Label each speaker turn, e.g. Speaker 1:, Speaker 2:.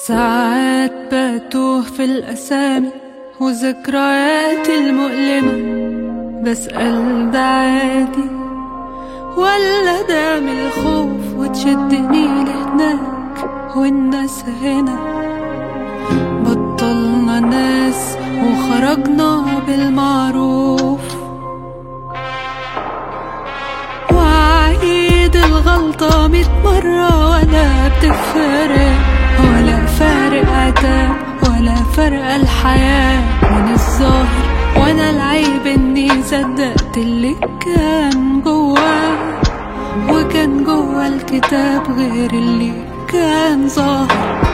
Speaker 1: ساعات بتوه في الأسامي وذكرياتي المؤلمة بسأل ده عادي ولا ده من الخوف وتشدني لهناك والناس هنا بطلنا ناس وخرجنا بالمعروف وعيد الغلطة ميت مرة ولا بتفرق ولا فارق عتاب ولا فرق الحياة من الظاهر وانا العيب اني صدقت اللي كان جواه وكان جوا الكتاب غير اللي كان ظاهر